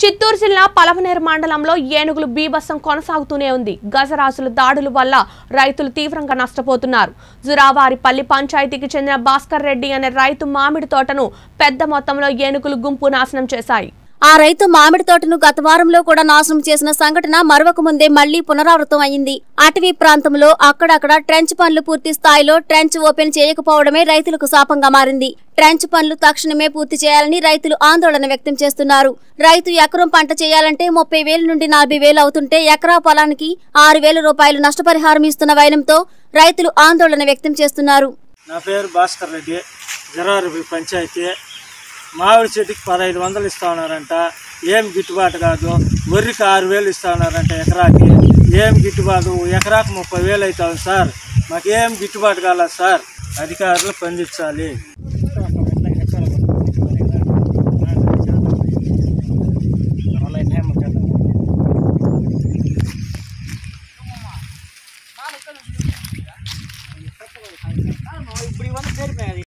చిత్తూరు జిల్లా పలమనేరు మండలంలో ఏనుగులు బీభత్సం కొనసాగుతూనే ఉంది గజరాజుల దాడుల వల్ల రైతులు తీవ్రంగా నష్టపోతున్నారు జురావారిపల్లి పంచాయతీకి చెందిన భాస్కర్ రెడ్డి అనే రైతు మామిడి తోటను పెద్ద మొత్తంలో ఏనుగులు గుంపు నాశనం చేశాయి ఆ రైతు మామిడి తోటను గత వారంలో కూడా నాశనం చేసిన సంఘటన మరొక ముందే మళ్లీ పునరావృతం అయింది అటవీ ప్రాంతంలో అక్కడక్కడ ట్రెంచ్ పనులు పూర్తి స్థాయిలో ట్రెంచ్ ఓపెన్ చేయకపోవడమే రైతులకు శాపంగా మారింది ట్రెంచ్ పనులు తక్షణమే పూర్తి చేయాలని రైతులు ఆందోళన వ్యక్తం చేస్తున్నారు రైతు ఎకరం పంట చేయాలంటే ముప్పై వేల నుండి నలభై వేలు అవుతుంటే ఎకరా పొలానికి ఆరు వేల రూపాయలు నష్టపరిహారం ఇస్తున్న వైనంతో రైతులు ఆందోళన వ్యక్తం చేస్తున్నారు నా పేరు భాస్కర్ రెడ్డి జరారపి పంచాయతీ మామిడి చెట్టుకి పదహైదు వందలు ఇస్తా ఉన్నారంట ఏం గిట్టుబాటు కాదు వరికి ఆరు వేలు ఇస్తా ఉన్నారంట ఎకరాకి ఏం గిట్టుబాటు ఎకరాకు ముప్పై వేలు అవుతుంది సార్ మాకేం గిట్టుబాటు కాలేదు సార్ అధికారులు స్పందించాలి